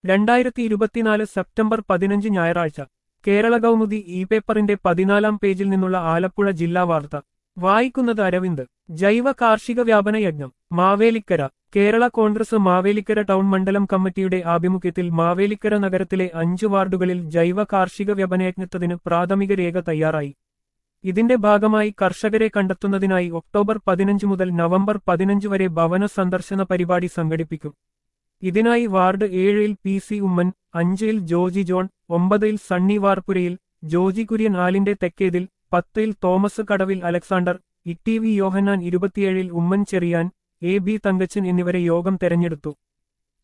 രണ്ടായിരത്തി ഇരുപത്തിനാല് സെപ്റ്റംബർ പതിനഞ്ച് ഞായറാഴ്ച കേരള കൗമുദി ഇ പേപ്പറിന്റെ പതിനാലാം പേജിൽ നിന്നുള്ള ആലപ്പുഴ ജില്ലാ വാർത്ത വായിക്കുന്നത് അരവിന്ദ് ജൈവ കാർഷിക വ്യാപന യജ്ഞം മാവേലിക്കര കേരള കോൺഗ്രസ് മാവേലിക്കര ടൗൺ മണ്ഡലം കമ്മിറ്റിയുടെ ആഭിമുഖ്യത്തിൽ മാവേലിക്കര നഗരത്തിലെ അഞ്ചു വാർഡുകളിൽ ജൈവ കാർഷിക വ്യാപനയജ്ഞത്തിന് പ്രാഥമിക രേഖ തയ്യാറായി ഇതിന്റെ ഭാഗമായി കർഷകരെ കണ്ടെത്തുന്നതിനായി ഒക്ടോബർ പതിനഞ്ച് മുതൽ നവംബർ പതിനഞ്ച് വരെ ഭവന സന്ദർശന പരിപാടി സംഘടിപ്പിക്കും ഇതിനായി വാർഡ് ഏഴിൽ പി സി ഉമ്മൻ അഞ്ചിൽ ജോജി ജോൺ ഒമ്പതിൽ സണ്ണി വാർപ്പുരയിൽ ജോജി കുര്യൻ ആലിന്റെ തെക്കേതിൽ പത്തിൽ തോമസ് കടവിൽ Alexander E T V Yohannan ഇരുപത്തിയേഴിൽ ഉമ്മൻ ചെറിയാൻ എ ബി തങ്കച്ചൻ എന്നിവരെ യോഗം തെരഞ്ഞെടുത്തു